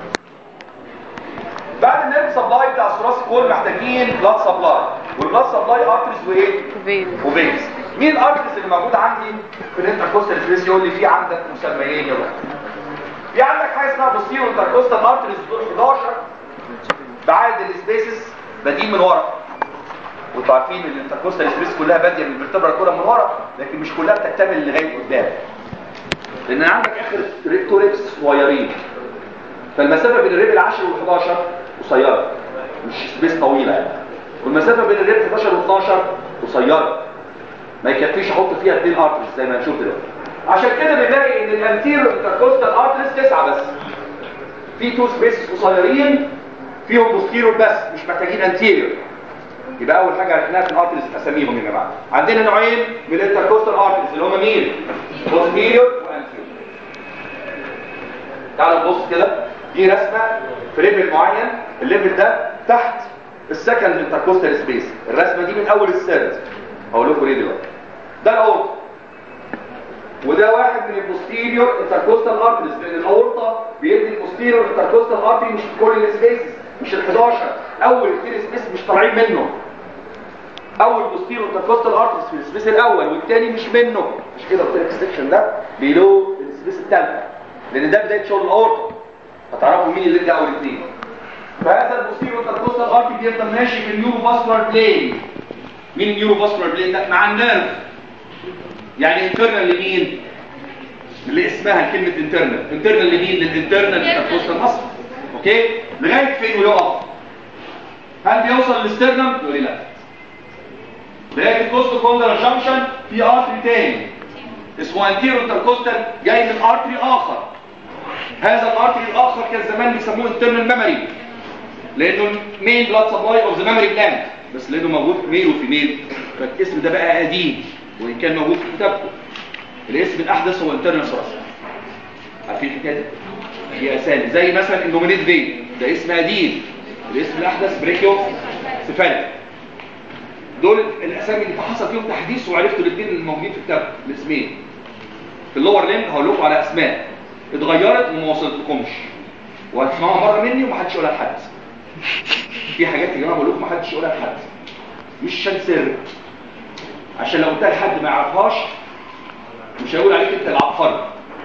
بعد النيرف سبلاي بتاع الثراث كول محتاجين بلاد سبلاي والبلاد سبلاي ارتريز وايه فين وبيز مين الارتريز اللي موجود عندي في الانتركوستال سبيس يقول لي في عندك مسميين يلا في عندك حاجه اسمها بوستيرو انتركوستال ارتريز دول 11 بعد السبيسز بادئين من ورا وانتوا عارفين ان الانتركوستال سبيس كلها باديه من الفرتبرا كلها من ورا لكن مش كلها بتكتمل لغايه قدام لان عندك اخر تو ريبس صغيرين فالمسافه بين الريب العاشر وال11 قصيره مش سبيس طويله يعني والمسافه بين الريب 11 و12 قصيره ما يكفيش احط فيها اثنين ارتريز زي ما هنشوف دلوقتي عشان كده بنلاقي ان الانتيرو انتركوستال ارتريز تسعه بس في تو سبيس قصيرين فيهم بوستيرور بس مش محتاجين انتيريور يبقى اول حاجه عرفناها في الارتريز اساميهم يا جماعه عندنا نوعين من الانتركوستال ارتريز اللي هم مين بوستيريور وانتيريور تعالوا نبص كده دي رسمه في ليفل معين الليفل ده تحت السكند انتركوستال سبيس الرسمه دي من اول السيرد هقول لكم ليه دلوقتي ده الاورطه وده واحد من البوستيريور انتركوستال ارتريز لان الاورطه بيدي البوستيريور انتركوستال ارتري مش في كل السبيسز مش ال 11 اول اثنين سبيس مش طالعين منه اول بوستيريور انتركوستال ارتريز في السبيس الاول والثاني مش منه مش كده قلت لك السكشن ده بيلو السبيس الثالثه لان ده بدايه شغل الاورطه هتعرفوا مين اللي ده اول اثنين فهذا البوستيريور انتركوستال ارتري بيفضل ماشي في النيورو فاسكولار بلين مين النيورو فاسكولار بلين ده مع النيرف يعني انترنال لمين اللي اسمها كلمة انترنال انترنال لمين للانترنال انتركوستال مصر اوكي لغاية فين ويقف هل بيوصل للاسترنم يقول لي لا لغاية الكوست كوندر جانكشن في ارتري تاني اسمه انتيرو انتركوستال جاي من ارتري اخر هذا الارتري الاخر كان زمان بيسموه انترنال ميموري لانه مين بلاد سبلاي اوف ذا ميموري جلاند بس لانه موجود في ميل وفي ميل فالاسم ده بقى قديم وان كان موجود في كتابكم الاسم الاحدث هو انترنال ثوراسيك عارفين الحكايه دي هي اسامي زي مثلا النومينيت فين ده اسم قديم الاسم الاحدث بريكيو سيفاليك دول الاسامي اللي حصل فيهم تحديث وعرفتوا الاثنين اللي موجودين في الكتاب الاسمين في اللور ليمب هقول لكم على اسماء اتغيرت وما وصلتلكمش وهتسمعوها مره مني ومحدش يقولها لحد في حاجات يا جماعه بقول لكم محدش يقولها لحد مش عشان سر عشان لو قلتها لحد ما يعرفهاش مش هيقول عليك انت العبقري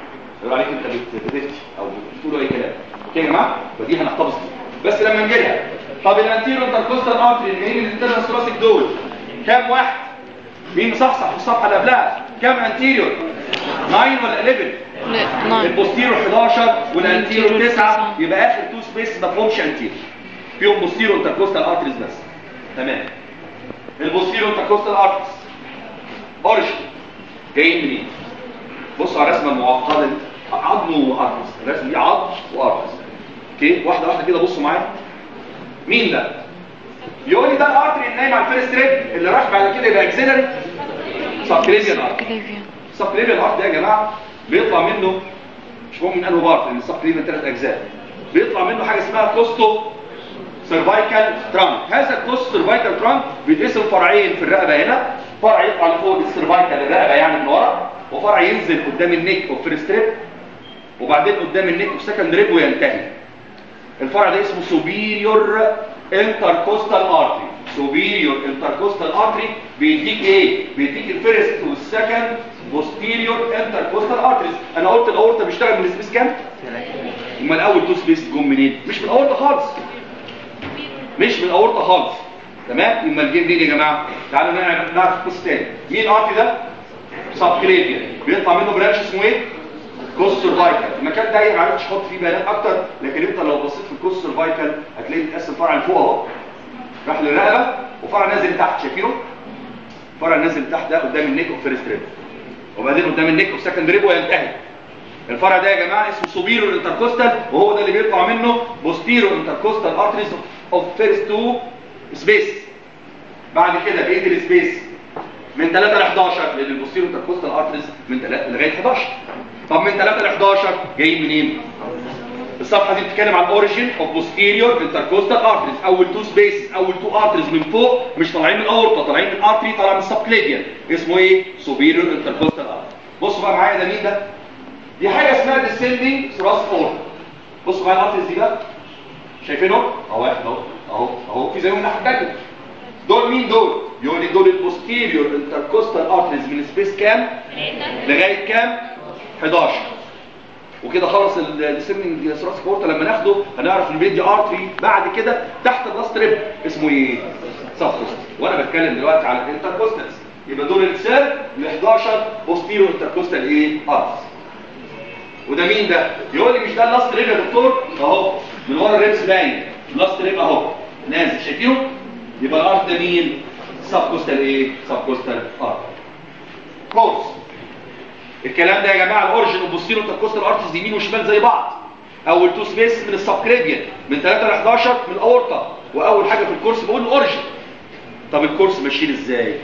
يقول عليك انت بت- بتفتي او بتقولوا اي كلام اوكي يا جماعه فدي هنحتفظ بيها بس لما نجيلها طب الانتيرو انتركوستال ارتري المين الانترنال ثوراسيك دول كام واحد مين مصحصح في الصفحه اللي قبلها كام انتيريور 9 ولا 11 لا ناين البوستيرو 11 والانتيرو والانتيرو 9 تسعة. يبقى اخر تو سبيس ما فيهمش انتيرو فيهم بوستيرو انتركوستال ارتريز بس تمام البوستيرو انتركوستال ارتريز اوريجن جايين منين بصوا على الرسمه المعقده دي عظم وارتريز الرسمه دي عظم وارتريز اوكي واحده واحده كده بصوا معايا مين ده يقول لي ده الارتري اللي نايم على الفيرست ريب اللي راح بعد كده يبقى اكسلري سبكليفيان ارتري كليفيان السبكليفيان ارت ده يا جماعه بيطلع منه مش مهم من انه بارت لان السبكليفيان ثلاث اجزاء بيطلع منه حاجه اسمها كوستو سيرفايكال ترانك هذا الكوست سيرفايكال ترانك بيتقسم فرعين في الرقبه هنا فرع يطلع لفوق السيرفايكال الرقبه يعني من ورا وفرع ينزل قدام النيك اوف فيرست ريب وبعدين قدام النيك اوف سكند ريب وينتهي الفرع ده اسمه سوبيريور انتركوستال ارتري سوبيريور انتركوستال ارتري بيديك ايه بيديك الفيرست والسكند بوستيريور انتركوستال ارتريز انا قلت الاورطه بيشتغل من السبيس كام امال اول تو سبيس جم منين مش من الاورطه خالص مش من الاورطه خالص تمام امال جه منين يا جماعه تعالوا نعرف نعرف قصه تاني مين الارتي ده سبكليفيا بيطلع منه برانش اسمه ايه كوست سيرفايكال المكان ده ايه ما عرفتش احط فيه بيانات اكتر لكن انت لو بصيت في الكوست سيرفايكال هتلاقيه متقسم فرع لفوق اهو راح للرقبه وفرع نازل لتحت شايفينه فرع نازل لتحت ده قدام النيك اوف فيرست ريب وبعدين قدام النيك اوف سكند ريب وينتهي الفرع ده يا جماعه اسمه سوبيرو انتركوستال وهو ده اللي بيطلع منه بوستيرو انتركوستال ارتريز اوف فيرست تو سبيس بعد كده بقيه السبيس من 3 ل 11 لان البوستيرو انتركوستال ارتريز من 3 لغايه 11 طب من 3 ل 11 جاي منين الصفحه دي بتتكلم عن اوريجين اوف بوستيريور انتركوستال ارتريز اول تو سبيسز اول تو ارتريز من فوق مش طالعين من الاورطه طالعين من ارتري طالع من السبكليديان اسمه ايه سوبيريور انتركوستال ارتري بصوا بقى معايا ده مين ده دي حاجه اسمها ديسندنج ثراس فور بصوا معايا الارتريز دي بقى شايفينهم اهو واحد اهو اهو اهو في زيهم الناحيه الثانيه دول مين دول يقول لي دول البوستيريور انتركوستال ارتريز من سبيس كام لغايه كام 11 وكده خلص السيمنج ثراس كورتا لما ناخده هنعرف الميديا ارتري بعد كده تحت الراس تريب اسمه ايه سبكوست وانا بتكلم دلوقتي على الانتركوستالز يبقى دول السير ل 11 بوستيريور انتركوستال ايه ارتريز وده مين ده يقول لي مش ده اللاست ريب يا دكتور اهو من ورا الريبس باين اللاست ريب اهو نازل شايفينه يبقى الارت ده مين سب كوستال ايه سب كوستال ارت كورس الكلام ده يا جماعه الاوريجن والبوستيرو انتركوستال ارتس يمين وشمال زي بعض اول تو سبيس من السبكريديان من 3 ل 11 من الاورطه واول حاجه في الكورس بقول الاوريجن طب الكورس ماشيين ازاي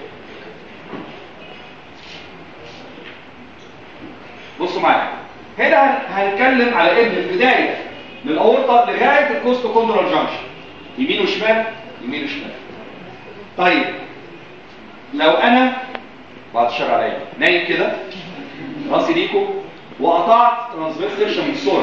بصوا معايا هنا هن- هنتكلم على ان البدايه من الاورطه لغايه الكوستو كوندرال جانكشن يمين وشمال يمين وشمال طيب لو انا بعد الشر عليا نايم كده راسي ليكو وقطعت ترانسفيرس سيكشن من الصوره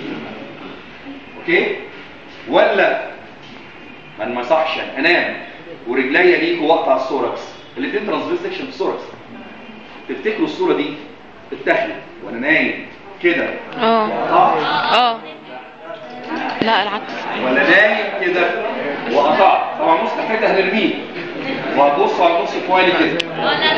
اوكي ولا ما أنا ما يصحش يعني انام ورجليا ليكو واقطع السوركس الاثنين ترانسفيرس سيكشن في السوركس تفتكروا الصوره دي اتاخدت وانا نايم كده اه وقطعت اه لا العكس ولا نايم كده وقطعت طبعا نص تحتها هنرميه وهتبص على النص الفوقاني كده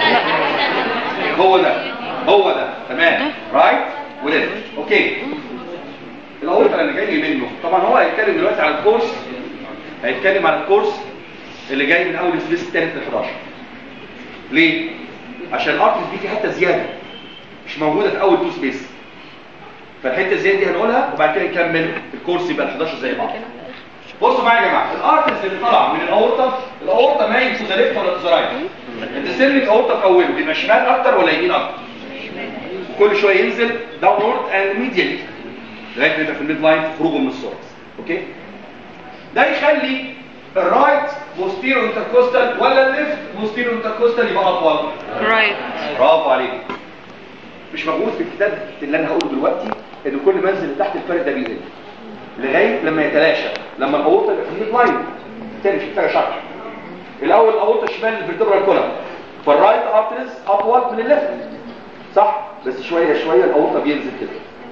هو ده هو ده تمام رايت وليفت اوكي الاول اللي جاي منه طبعا هو هيتكلم دلوقتي على الكورس هيتكلم على الكورس اللي جاي من اول سبيس الثالث ل 11 ليه عشان الارتس دي في حته زياده مش موجوده في اول تو سبيس فالحته الزياده دي هنقولها وبعد كده نكمل الكورس يبقى ال 11 زي بعض بصوا معايا يا جماعه الارتس اللي طلع من الاورطه الاورطه مايل تو ذا ليفت ولا تو ذا رايت انت سلك اورطه في اوله بيبقى شمال اكتر ولا يمين اكتر كل شويه ينزل داونورد اند ميديالي لغايه ما يبقى في الميد لاين خروجه من السورس اوكي ده يخلي الرايت بوستيرو انتركوستال ولا الليفت بوستيرو انتركوستال يبقى اطول رايت برافو عليك مش موجود في الكتاب اللي انا هقوله دلوقتي ان كل ما انزل لتحت الفرق ده بيقل لغايه لما يتلاشى لما الاورطه يبقى في الميد لاين تاني مش محتاجه شرح الاول الاورطه شمال الفرتبرال كولم فالرايت ارتريز اطول من الليفت صح بس شويه شويه الاورطه بينزل كده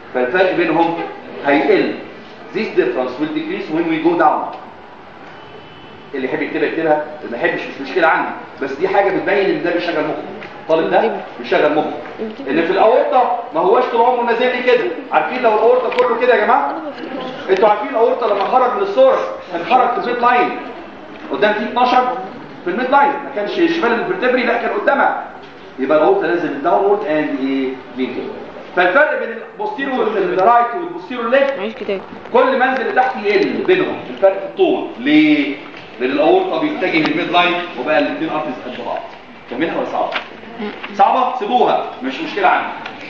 فالفرق بينهم هيقل this difference will decrease when we go down اللي يحب يكتبها يكتبها اللي ما يحبش مش مشكله عندي بس دي حاجه بتبين ان ده بيشغل مخه الطالب ده بيشغل مخه ان في الاورطه ما هواش طول عمره نازل لي كده عارفين لو الاورطه كله كده يا جماعه انتوا عارفين الاورطه لما خرج من الصوره كان خرج في الميد لاين قدام تي 12 في الميد لاين ما كانش شمال الفرتبري لا كان قدامها يبقى الاورطه نازل داونورد اند ايه لينكر فالفرق بين البوستيرو الرايت والبوستيرو ليفت معيش كتاب كل ما انزل لتحت يقل بينهم الفرق في الطول ليه؟ لان الاورطه بيتجه للميد لاين وبقى الاثنين ارتز قد بعض كملها ولا صعبه؟ صعبه سيبوها مش مشكله عندي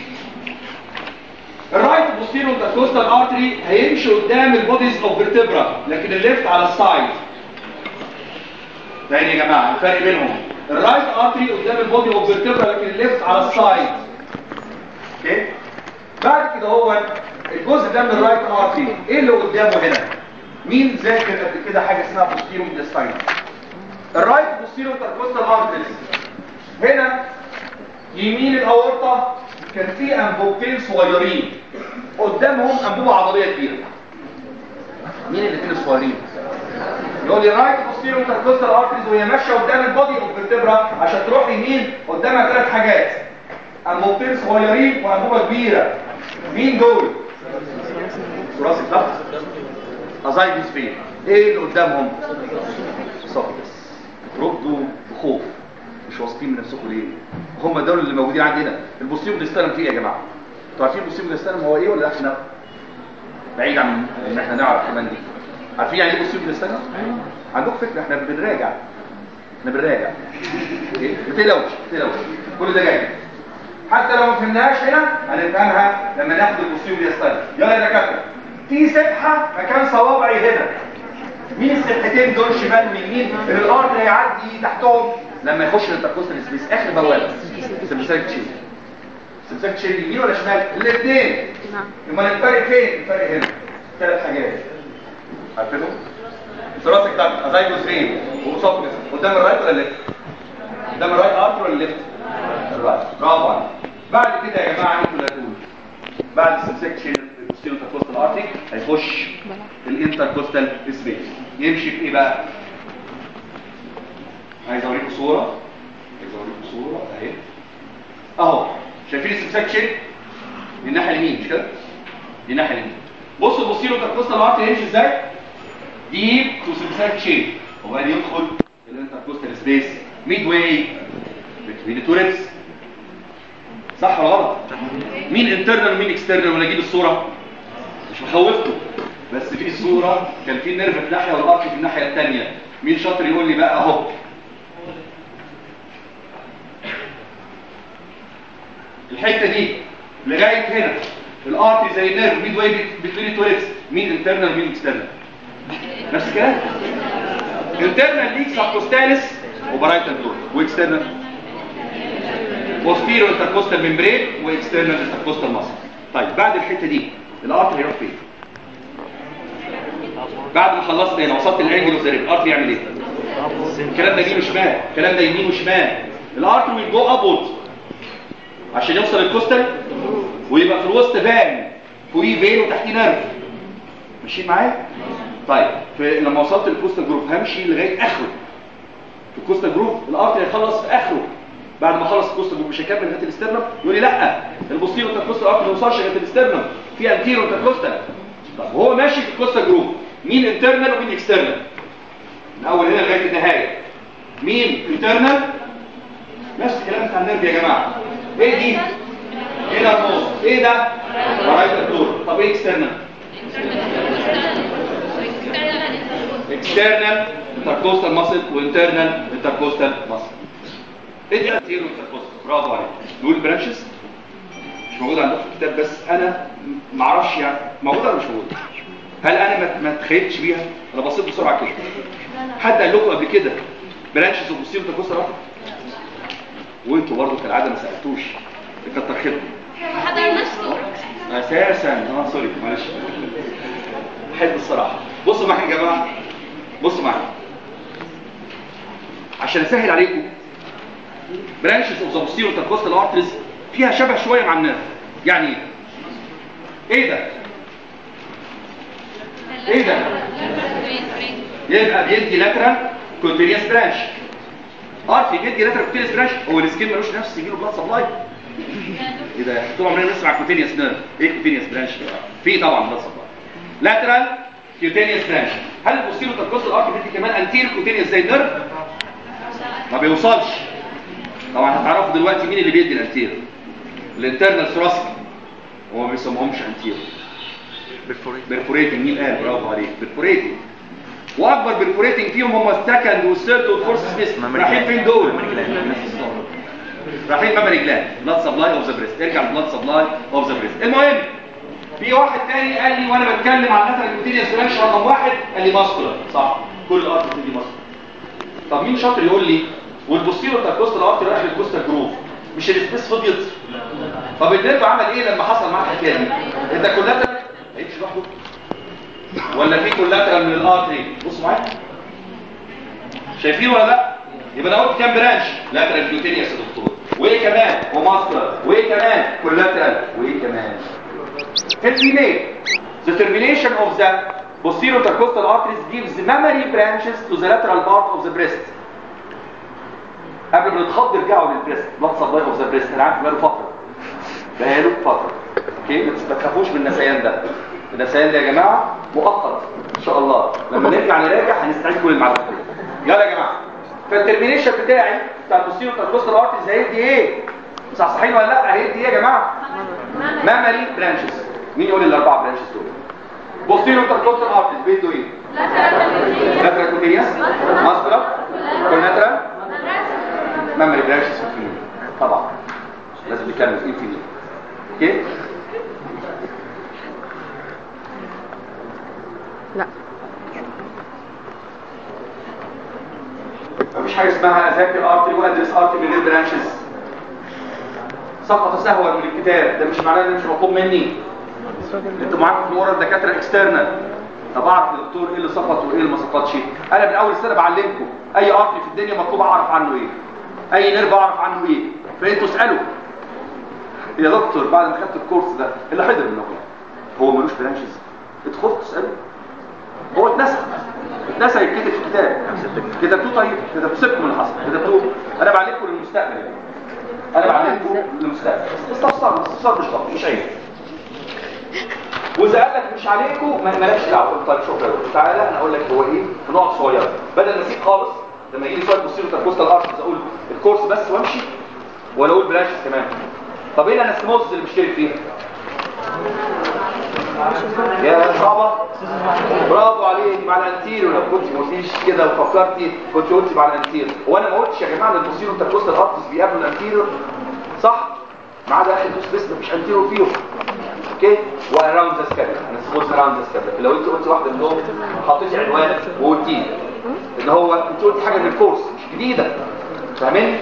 الرايت بوستيرو انتركوستال ارتري هيمشي قدام البوديز اوف فيرتبرا لكن الليفت على السايد تاني يا جماعه الفرق بينهم الرايت ارتري قدام البودي اوف فيرتبرا لكن الليفت على السايد اوكي بعد كده هو الجزء ده من الرايت ارتري ايه اللي قدامه هنا مين ذاكر قبل كده حاجه اسمها بوستيرو ميدستاين الرايت بوستيرو انتركوستال ارتري هنا يمين الاورطه كان في انبوبتين صغيرين قدامهم انبوبه عضليه كبيره مين الاثنين الصغيرين يقول لي رايت بوستيرو انتركوستال ارتريز وهي ماشيه قدام البودي اوف فيرتبرا عشان تروح يمين قدامها ثلاث حاجات انبوبتين صغيرين وانبوبه كبيره مين دول ثلاثي الضغط ازايدس فين ايه اللي قدامهم صفدس ردوا بخوف مش واثقين من نفسكم ليه هم دول اللي موجودين عندنا البوستيرو ديستالم فيه يا جماعه انتوا عارفين البوستيرو ديستالم هو ايه ولا احنا بعيد عن ان احنا نعرف كمان دي عارفين يعني ايه بوستيرو ديستالم عندكم فكره احنا بنراجع احنا بنراجع ايه ما تقلقوش ما تقلقوش كل ده جاي حتى لو ما فهمناهاش هنا هنفهمها لما ناخد البوستيرو ديستالم يلا يا دكاتره في سبحه مكان صوابعي هنا مين السبحتين دول شمال ويمين اللي الارض هيعدي تحتهم لما يخش الانتركوستال سبيس اخر بوابه سمساك تشيل سمساك تشيل يمين ولا شمال الاثنين امال الفرق فين الفرق هنا ثلاث حاجات عارفينهم ثلاثي كتاب ازايجوس فين وصوت قدام الرايت ولا الليفت قدام الرايت ارتر ولا الليفت الرايت برافو عليك بعد كده يا جماعه انتوا اللي هتقولوا بعد السمساك تشيل البوستيرو انتركوستال ارتري هيخش الانتركوستال سبيس يمشي في ايه بقى عايز اوريكم صوره عايز اوريكم صوره اهي اهو شايفين السمساك شيل دي الناحيه اليمين مش كده دي الناحيه اليمين بصوا البوستيرو انتركوستال ارتري يمشي ازاي ديب تو سمساك شيل وبعدين يدخل الانتركوستال سبيس ميد واي بين التو ريبس صح ولا غلط مين انترنال ومين اكسترنال ولا اجيب الصوره مش مخوفكم بس في صوره كان في النيرف في ناحيه والارك في الناحيه الثانيه مين شاطر يقول لي بقى اهو الحته دي لغايه هنا الارتي زي النيرف ميد واي بتوين التوريكس مين انترنال ومين اكسترنال نفس الكلام انترنال ليك سبكوستاليس وبرايتال دور واكسترنال بوستيرو انتركوستال ممبرين واكسترنال انتركوستال ماسل طيب بعد الحته دي الارتر هيروح فين بعد ما خلصت هنا وصلت للانجل اوف ذا الارتر يعمل ايه الكلام ده يمين وشمال الكلام ده يمين وشمال الارتر ويل جو ابورد عشان يوصل الكوستال ويبقى في الوسط فان فوقيه فين وتحتيه نيرف ماشيين معايا طيب لما وصلت للكوستال جروب همشي لغايه اخره في الكوستال جروب الارتر هيخلص في اخره بعد ما خلص الكوستال جروب مش هيكمل لغايه الاسترنم يقول لي لا البوستيرو انتركوستال ارتر ما يوصلش لغايه الاسترنم في انتيرو انتركوستال طب وهو ماشي في الكوستال جروب مين انترنال ومين اكسترنال من اول هنا لغايه النهايه مين انترنال نفس الكلام بتاع النيرف يا جماعه ايه دي هنا الموز ايه ده رايت الدور طب ايه اكسترنال اكسترنال انتركوستال ماسل وانترنال انتركوستال ماسل ايه دي انتيرو انتركوستال برافو عليك نقول برانشز مش موجود عندكم في الكتاب بس انا ما اعرفش يعني موجوده ولا مش موجوده هل انا ما ما تخيلتش بيها انا بصيت بسرعه كده حد قال لكم قبل كده برانشز وبوستيرو انتركوستال وانتوا برضه كالعاده ما سالتوش كتر خيركم حضر نفسه اساسا اه سوري معلش احب الصراحه بصوا معايا يا جماعه بصوا معايا عشان اسهل عليكم برانشز اوف ذا بوستيرو انتركوستال ارتريز فيها شبه شويه مع النيرف يعني ايه ايه ده ايه ده يبقى بيدي لاترال كونتينيوس برانش ارتي بيدي لاترال كونتينيوس برانش هو السكين ملوش نفس يجيله بلاد سبلاي ايه ده طول عمرنا بنسمع كونتينيوس نيرف ايه كونتينيوس برانش في طبعا بلاد سبلاي لاترال كونتينيوس برانش هل البوستيرو تركوز الارتي بيدي كمان انتيرو كونتينيوس زي النيرف ما بيوصلش طبعا هتعرفوا دلوقتي مين اللي بيدي الانتيرو الانترنال ثراسك هو ما بيسموهمش انتيرو بيرفوريتنج مين قال برافو عليك بيرفوريتنج واكبر بيرفوريتنج فيهم هم السكند والثيرد والفورث سبيس رايحين فين دول رايحين مامري جلاند بلاد سبلاي اوف ذا بريست ارجع للبلاد سبلاي اوف ذا بريست المهم في واحد تاني قال لي وانا بتكلم عن مثلا الكوتينيوس برانش رقم واحد قال لي ماسكولار صح كل الارض بتدي ماسكولار طب مين شاطر يقول لي والبوستيرو بتاع الكوست الارتي رايح للكوستا جروف مش السبيس فضيت طب النيرف عمل ايه لما حصل معاه الحكايه دي انت كلها هيمشي لوحده ولا في كولاترال من الارتري بصوا معايا شايفين ولا لا يبقى انا قلت كام برانش لاترال كيوتينيوس يا دكتور وايه كمان وماسكولار وايه كمان كولاترال وايه كمان الفيميل the termination of the posterior intercostal arteries gives mammary branches to the lateral part of the breast قبل ما نتخض يرجعوا للبريست بلاد سبلاي اوف ذا بريست انا عارف بقاله فتره بقاله فتره اوكي ما تخافوش من النسيان ده النسيان ده يا جماعه مؤقت ان شاء الله لما نرجع نراجع هنستعيد كل المعلومات يلا يا جماعه فالترمينيشن بتاعي بتاع البوستيريو تركوستال ارتريز هيدي ايه صحصحين ولا لا هيدي ايه يا جماعه مامري برانشز مين يقول الاربعه برانشز دول بوستيريو تركوستال ارتريز بيدوا ايه لاترال كوتينيوس ماسكولار كولاترال مامري برانشز في الفيميل طبعا لازم نكمل في الفيميل اوكي لا مفيش حاجه اسمها اذاكر ارتري وادرس ارتري من غير برانشز سقط سهوا من الكتاب ده مش معناه ان مش مطلوب مني انتوا معاكم في ورا الدكاتره اكسترنال طب اعرف الدكتور ايه اللي سقط وايه اللي ما سقطش انا من اول السنه بعلمكم اي ارتري في الدنيا مطلوب اعرف عنه ايه اي نيرف اعرف عنه ايه فانتوا اسالوا يا دكتور بعد ما خدت الكورس ده اللي حضر منكم هو ملوش برانشز ادخلوا تسالوا هو اتنسى اتنسى يتكتب في الكتاب كتبتوه طيب كتبتوه سيبكم اللي حصل كتبتوه انا بعلمكم للمستقبل انا بعلمكم للمستقبل استفسر استفسر مش غلط مش عيب واذا قال لك مش عليكم ما مالكش دعوه طيب شكرا تعالى انا اقول لك هو ايه في نقط صغيره بدل ما اسيب خالص لما يجي لي سؤال بصير تركوستال ارتس اقول الكورس بس وامشي ولا اقول برانشز كمان طب ايه الانستموزز اللي مشترك فيها يا صعبة برافو عليك مع الانتير ولو كنت ما قلتيش كده وفكرتي كنت قلتي مع الانتير هو انا ما قلتش يا جماعه ان البوستيرو انتركوستال ارتس بيقابلوا الانتير صح ما عدا اخر دوس بس مفيش انتيرو فيهم اوكي واراوند ذا سكابلا انا سبوز اراوند ذا سكابلا لو انت قلت واحده منهم حطيتي عنوان وقلتي ان هو انت قلت حاجه من الكورس مش جديده فاهمين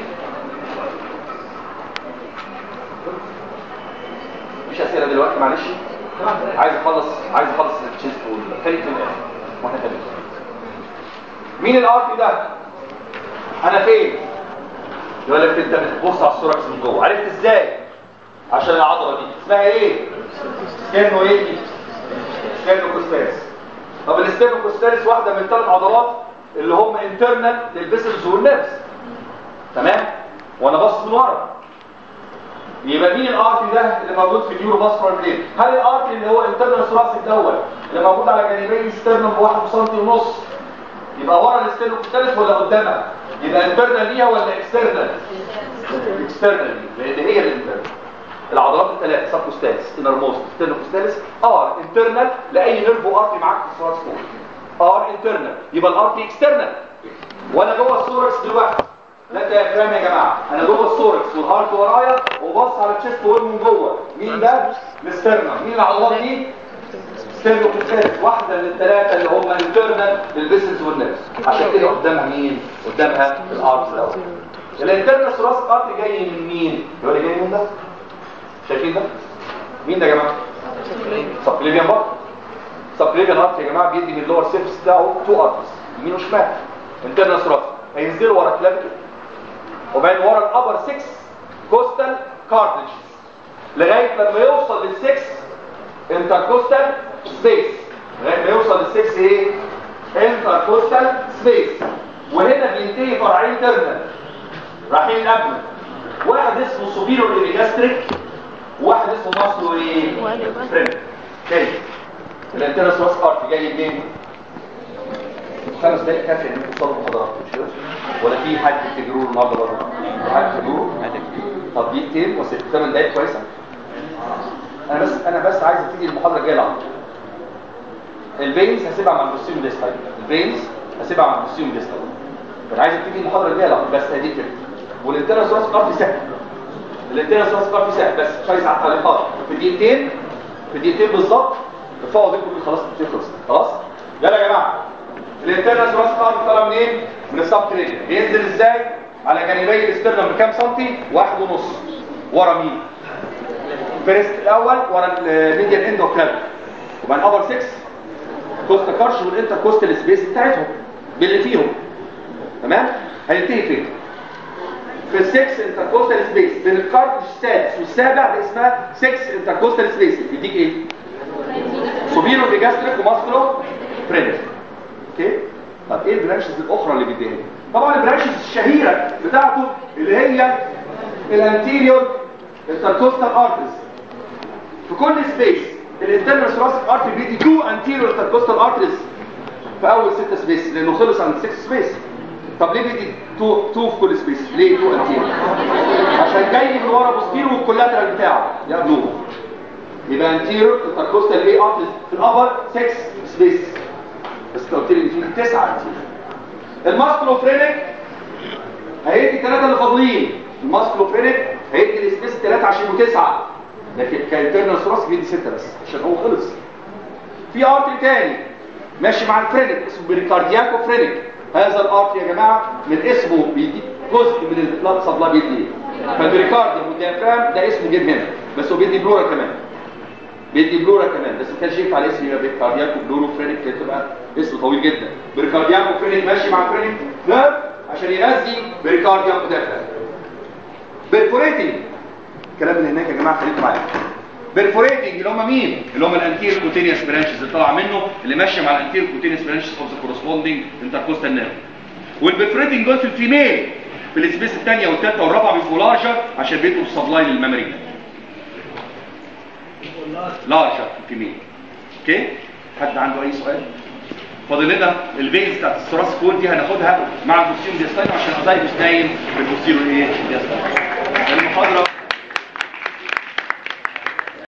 مفيش اسئله دلوقتي معلش عايز اخلص عايز اخلص التشيست والخليج في الاخر واحنا خليج مين الارتي ده انا فين يقول لك انت بتبص على الصوره من جوه عرفت ازاي عشان العضله دي اسمها ايه ستيرنو ايه دي ستيرنو كوستاليس طب الستيرنو كوستاليس واحده من ثلاث عضلات اللي هم انترنال للفيسلز والنيرفز تمام وانا باصص من ورا يبقى مين الارتي ده اللي موجود في النيورو فاسكولار بلين هل الارتي اللي هو انترنال ثوراسيك دوت اللي موجود على جانبي السترنم بواحد سم ونص يبقى ورا السترنم الثالث ولا قدامها يبقى انترنال ليها ولا اكسترنال اكسترنال لان هي الانترنال العضلات الثلاثه سبكوستاليس انر موست ستيرنوكوستاليس ار انترنال لاي نيرف ارتي معاك في الثوراسيك ار انترنال يبقى الارتي اكسترنال وانا جوه الثوركس دلوقتي لا ديافرام يا جماعه انا جوه الثوركس والهارت ورايا وبص على التشيست وول من جوه مين ده الاسترنم مين العضلات دي ستيرنوكوستاليس واحده من الثلاثه اللي هم انترنال للبيسنس والنفس عشان كده قدامها مين قدامها الارت دوت الانترنال ثوراسيك ارت جاي من مين يقول لي جاي من ده شايفين ده مين ده يا جماعه سبليفيان برضه سبليفيان ارت يا جماعه بيدي من اللور سيرفس بتاعه تو ارتس يمين وشمال انترنال ثوراسيك هينزلوا ورا كلافيكل وبعدين ورا الابر 6 كوستال كارتلجز لغايه لما يوصل لل6 انتركوستال سبيس لغايه ما يوصل للسكس ايه انتركوستال سبيس وهنا بينتهي فرعين ترمينال رايحين الابن واحد اسمه سوبيرو ايريجاستريك وواحد اسمه ماسلو ايه فريند تاني الانترس راس ارت جاي منين خمس دقايق كافيه انكم توصلوا المحاضرات مش كده ولا في حد تجروه النهارده بره في حد تجروه طب دقيقتين وست ثمان دقايق كويسه انا بس انا بس عايز ابتدي المحاضره الجايه العب الفينز هسيبها مع البوستيوم ديستايل الفينز هسيبها مع البوستيوم ديستايل انا عايز ابتدي المحاضره الجايه العب بس هدي الفكره والانترس راس ارت سهل الانترس راس ارت سهل بس مش عايز على التعليقات في دقيقتين في دقيقتين بالظبط ارفعوا ايديكم خلاص خلص خلاص يلا يا جماعه الانترنس راس ارت طالع منين من السب كرينيال بينزل ازاي على جانبي الاسترنم بكام سنتي واحد ونص ورا مين فيرست الاول ورا الميديان اند اوف كلاب وبعدين ابر 6 كوستا كارش والانتر كوستال سبيس بتاعتهم باللي فيهم تمام هينتهي فين في السكس انتركوستال سبيس بين الكارتش السادس والسابع ده اسمها 6 انتركوستال سبيس بيديك ايه سوبيرو ديجاستريك وماسكرو فرينس اوكي طب ايه البرانشز الاخرى اللي بيديها لي؟ طبعا البرانشز الشهيره بتاعته اللي هي الانتيريور انتركوستال ارترز في كل سبيس الانترنال ثوراسيك ارتري بيدي تو انتيريور انتركوستال ارترز في اول ستة سبيس لانه خلص عن 6 سبيس طب ليه بيدي تو تو في كل سبيس ليه تو انتيريور عشان جاي من ورا بوستيرو والكولاترال بتاعه ياخدوه يبقى انتيريور انتركوستال ايه ارترز في الابر 6 سبيس بس انت قلت لي ان في 9 انتيريور الماسكلوفرينيك هيدي ثلاثه اللي فاضلين الماسكلوفرينيك هيدي السبيس ثلاثه عشان يبقوا تسعه لكن كانترنال ثراس بيدي سته بس عشان هو خلص في ارتري تاني ماشي مع الفرينك اسمه بريكاردياكو فرينك هذا الارتري يا جماعه من اسمه بيدي جزء من البلاد سبلاي بيدي فالبريكارديوم والديافرام ده اسمه جيب هنا بس هو بيدي بلورا كمان بيدي بلورا كمان بس ما كانش ينفع الاسم يبقى بريكاردياكو بلورو فرينك كانت تبقى اسمه طويل جدا بريكاردياكو فرينك ماشي مع الفرينك ده عشان يغذي بريكارديوم وديافرام بيرفوريتنج الكلام اللي هناك يا جماعه خليكم معايا بيرفوريتنج اللي هم مين اللي هم الانتير كوتينيوس برانشز اللي طالع منه اللي ماشيه مع الانتير كوتينيوس برانشز اوف ذا كورسبوندينج انتركوستال نيرف والبيرفوريتنج دول في الفيميل في السبيس الثانيه والثالثه والرابعه بيبقوا لارجر عشان بيبقوا سبلاي للميموري لارجر في الفيميل اوكي حد عنده اي سؤال فاضل لنا البيز بتاعت الثراس كون دي هناخدها مع البوستيريور ديستاين عشان ازاي مش نايم في البوستيريور ايه ديستاين المحاضره